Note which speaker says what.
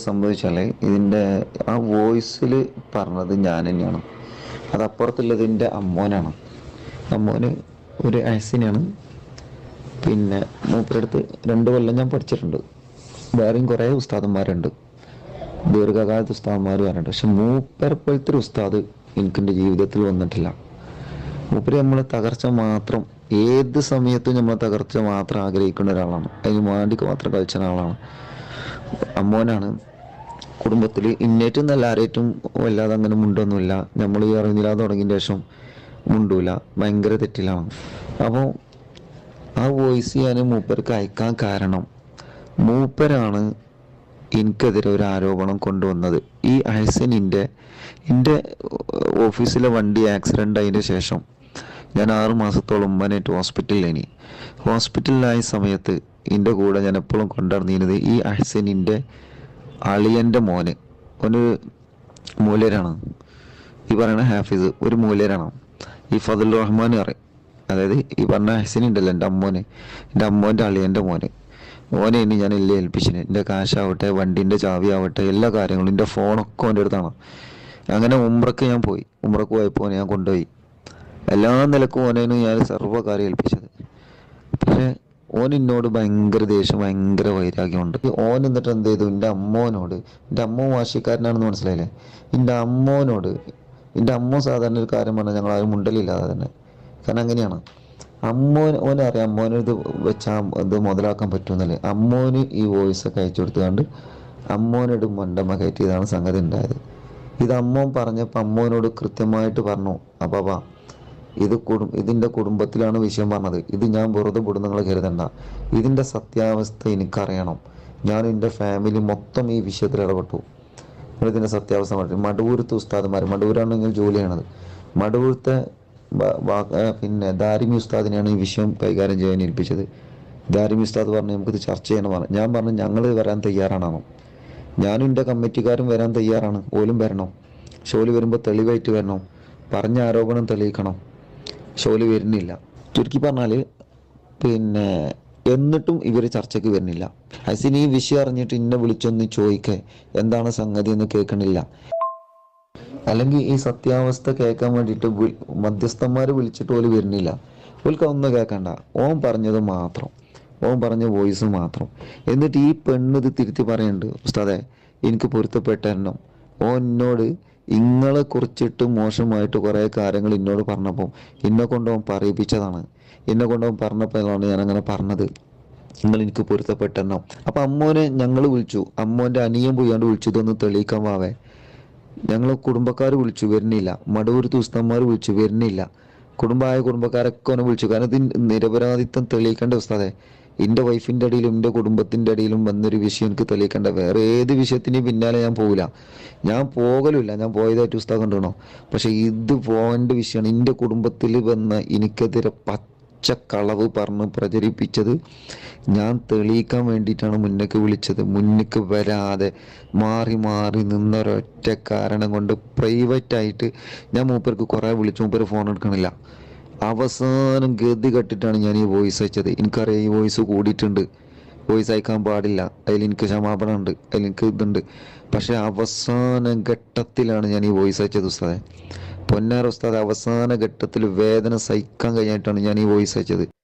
Speaker 1: സംഭവിച്ചാൽ ഇതിൻ്റെ ആ വോയിസിൽ പറഞ്ഞത് ഞാൻ തന്നെയാണ് അത് അപ്പുറത്തുള്ളത് അമ്മോനാണ് അമ്മോന് ഒരു ആസിനാണ് പിന്നെ മൂപ്പരടുത്ത് രണ്ട് കൊല്ലം ഞാൻ പഠിച്ചിട്ടുണ്ട് വേറെയും കുറേ ഉസ്താദന്മാരുണ്ട് ദീർഘകാലത്ത് ഉസ്താദന്മാർ വരാനുണ്ട് പക്ഷെ മൂപ്പരെ പോലത്തെ ഒരു ഉസ്താദ് എനിക്ക് എൻ്റെ ജീവിതത്തിൽ വന്നിട്ടില്ല മൂപ്പര് നമ്മളെ തകർച്ച മാത്രം ഏത് സമയത്തും നമ്മളെ തകർച്ച മാത്രം ആഗ്രഹിക്കുന്ന ഒരാളാണ് അതിന് വേണ്ടിക്ക് മാത്രം കളിച്ച ഒരാളാണ് അമ്മോനാണ് കുടുംബത്തിൽ ഇന്നേറ്റും നല്ല ആരേറ്റും വല്ലാതെ അങ്ങനെ മുണ്ടൊന്നുമില്ല നമ്മൾ ഈ അറിഞ്ഞില്ലാതെ തുടങ്ങിയ ശേഷം മുണ്ടൂല ഭയങ്കര തെറ്റിലാണ് അപ്പോൾ ആ വോയിസ് ഞാൻ മൂപ്പർക്ക് അയക്കാൻ കാരണം മൂപ്പരാണ് എനിക്കെതിരെ ഒരു ആരോപണം കൊണ്ടുവന്നത് ഈ അഹസനിൻ്റെ എൻ്റെ ഓഫീസിലെ വണ്ടി ആക്സിഡൻ്റ് ആയതിന് ശേഷം ഞാൻ ആറ് മാസത്തോളം ഉമ്മനായിട്ട് ഹോസ്പിറ്റലിലേനി ഹോസ്പിറ്റലിലായ സമയത്ത് എൻ്റെ കൂടെ ഞാൻ എപ്പോഴും കൊണ്ടുനടന്നിരുന്നത് ഈ അഹസനിൻ്റെ അളിയൻ്റെ മോന് ഒരു മൂലരാണ് ഈ പറയുന്ന ഹാഫിസ് ഒരു മൂലരാണ് ഈ ഫതുൽ റഹ്മാൻ പറയും അതായത് ഈ പറഞ്ഞ ഹസൻ ഉണ്ടല്ലോ എൻ്റെ അമ്മോന് എൻ്റെ അമ്മോൻ്റെ അളിയൻ്റെ മോന് ഓനെ ഇനി ഞാൻ എല്ലാം ഏൽപ്പിച്ചിന് എൻ്റെ കാശാവട്ടെ വണ്ടീൻ്റെ ചാവി ആവട്ടെ എല്ലാ കാര്യങ്ങളും എൻ്റെ ഫോണൊക്കെ ഓൻ്റെ അടുത്താണ് അങ്ങനെ ഉമ്രക്ക് ഞാൻ പോയി ഉമ്രക്ക് പോയപ്പോൾ ഓനെ ഞാൻ കൊണ്ടുപോയി എല്ലാ നിലക്കും ഓനേനും ഞാൻ സർവ്വകാര്യം ഏൽപ്പിച്ചത് പക്ഷേ ഓൻ എന്നോട് ഭയങ്കര ദേഷ്യം ഭയങ്കര വൈരാഗ്യമുണ്ട് ഓൻ എന്നിട്ട് എന്ത് ചെയ്തു എൻ്റെ അമ്മോനോട് എൻ്റെ അമ്മ വാശിക്കാരനാണെന്ന് മനസ്സിലായില്ലേ എൻ്റെ അമ്മോനോട് എൻ്റെ അമ്മ സാധാരണ ഒരു കാര്യം പറഞ്ഞാൽ ഞങ്ങൾ ആരും മുണ്ടലില്ലാതെ തന്നെ കാരണം അങ്ങനെയാണ് അമ്മോൻ ഓനറിയാം അമ്മോന് ഇത് വെച്ചാൽ ഇത് മുതലാക്കാൻ പറ്റുമെന്നല്ലേ അമ്മോന് ഈ വോയിസ് ഒക്കെ അയച്ചു കൊടുത്തുകൊണ്ട് അമ്മോനോട് മണ്ടമ്മ കയറ്റിയതാണ് സംഗതി ഉണ്ടായത് ഇത് അമ്മോൻ പറഞ്ഞപ്പോൾ അമ്മോനോട് കൃത്യമായിട്ട് പറഞ്ഞു അപ്പാ ഇത് കുടും ഇതിൻ്റെ കുടുംബത്തിലാണ് വിഷയം പറഞ്ഞത് ഇത് ഞാൻ വെറുതെ വിടും നിങ്ങൾ കരുതണ്ട ഇതിൻ്റെ സത്യാവസ്ഥ എനിക്കറിയണം ഞാൻ എൻ്റെ ഫാമിലി മൊത്തം ഈ വിഷയത്തിൽ ഇടപെട്ടു നിങ്ങൾ ഇതിൻ്റെ സത്യാവസ്ഥ പറഞ്ഞു മടവൂരത്തെ ഉസ്താദന്മാർ മടവൂരാണെങ്കിൽ ജോലി ചെയ്യണത് മടവൂരത്തെ ബ- വാ- ഏ, പിന്നെ ദാരിമി ഉസ്താദിനെയാണ് ഈ വിഷയം കൈകാര്യം ചെയ്യാൻ ഏൽപ്പിച്ചത് ദാരിമി ഉസ്താദ് പറഞ്ഞു നമുക്കിത് ചർച്ച ചെയ്യണം പറഞ്ഞു ഞാൻ പറഞ്ഞു ഞങ്ങൾ വരാൻ തയ്യാറാണോ ഞാനും എൻ്റെ കമ്മിറ്റിക്കാരും വരാൻ തയ്യാറാണ് ഓലും വരണം ഷോല് വരുമ്പോൾ തെളിവായിട്ട് വരണം പറഞ്ഞ ആരോപണം തെളിയിക്കണം ഷോല് വരുന്നില്ല ചുരുക്കി പറഞ്ഞാൽ പിന്നെ എന്നിട്ടും ഇവർ ചർച്ചയ്ക്ക് വരുന്നില്ല ഹസിന് ഈ വിഷയം അറിഞ്ഞിട്ട് ഇന്നെ വിളിച്ചൊന്ന് ചോദിക്കേ എന്താണ് സംഗതി എന്ന് കേൾക്കണില്ല അല്ലെങ്കിൽ ഈ സത്യാവസ്ഥ കേൾക്കാൻ വേണ്ടിയിട്ട് വി- മധ്യസ്ഥന്മാര് വിളിച്ചിട്ട് പോലും വരുന്നില്ല ഓൽക്ക് ഒന്നും കേൾക്കണ്ട ഓൻ പറഞ്ഞത് മാത്രം ഓൻ പറഞ്ഞ വോയിസ് മാത്രം എന്നിട്ട് ഈ പെണ്ണ് ഇത് തിരുത്തി പറയുന്നുണ്ട് ഉസ്താദെ എനിക്ക് പൊരുത്തപ്പെട്ടരണം ഓൻ എന്നോട് ഇങ്ങളെ കുറിച്ചിട്ട് മോശമായിട്ട് കുറേ കാര്യങ്ങൾ എന്നോട് പറഞ്ഞപ്പോൾ എന്നെ കൊണ്ട് അവൻ പറയിപ്പിച്ചതാണ് എന്നെ കൊണ്ട് അവൻ പറഞ്ഞപ്പോഴാണ് ഞാൻ അങ്ങനെ പറഞ്ഞത് നിങ്ങൾ എനിക്ക് പൊരുത്തപ്പെട്ടെന്നോ അപ്പൊ അമ്മോനെ ഞങ്ങൾ വിളിച്ചു അമ്മോന്റെ അനിയൻ പോയാണ്ട് വിളിച്ചു ഇതൊന്ന് തെളിയിക്കാൻ വാവേ ഞങ്ങൾ കുടുംബക്കാർ വിളിച്ചു വരുന്നില്ല മടവൂർ ഉസ്താന്മാർ വിളിച്ചു വരുന്നില്ല കുടുംബമായ കുടുംബക്കാരൊക്കെ ഒന്ന് വിളിച്ചു കാരണം ഇത് നിരപരാധിത്വം തെളിയിക്കേണ്ട ഉസ്താദെ എൻ്റെ വൈഫിൻ്റെ അടിയിലും എൻ്റെ കുടുംബത്തിൻ്റെ അടിയിലും വന്നൊരു വിഷയം എനിക്ക് തെളിയിക്കേണ്ട വേറെ ഏത് വിഷയത്തിൻ്റെയും പിന്നാലെ ഞാൻ പോകില്ല ഞാൻ പോകലുമില്ല ഞാൻ പോയതായിട്ട് ഉസ്താദ് കണ്ടോ പക്ഷെ ഇത് പോകേണ്ട വിഷയമാണ് എൻ്റെ കുടുംബത്തിൽ വന്ന എനിക്കെതിരെ പച്ചക്കളവ് പറഞ്ഞ് പ്രചരിപ്പിച്ചത് ഞാൻ തെളിയിക്കാൻ വേണ്ടിയിട്ടാണ് മുന്നേക്ക് വിളിച്ചത് മുന്നേക്ക് വരാതെ മാറി മാറി നിന്നൊരൊറ്റ കാരണം കൊണ്ട് പ്രൈവറ്റ് ആയിട്ട് ഞാൻ മൂപ്പർക്ക് കുറേ വിളിച്ചു മൂപ്പര് ഫോൺ എടുക്കണില്ല അവസാനം ഗതി കെട്ടിട്ടാണ് ഞാൻ ഈ വോയിസ് അയച്ചത് എനിക്കറിയാം ഈ വോയിസ് കൂടിയിട്ടുണ്ട് വോയിസ് അയക്കാൻ പാടില്ല അതിൽ എനിക്ക് ക്ഷമാപണം ഉണ്ട് അതിൽ എനിക്ക് ഇതുണ്ട് പക്ഷെ അവസാന ഘട്ടത്തിലാണ് ഞാൻ ഈ വോയിസ് അയച്ചത് ഉസ്താദെ പൊന്നാർ ഉസ്താദ് അവസാന ഘട്ടത്തിൽ വേദന സഹിക്കാൻ കഴിഞ്ഞിട്ടാണ് ഞാൻ ഈ വോയിസ് അയച്ചത്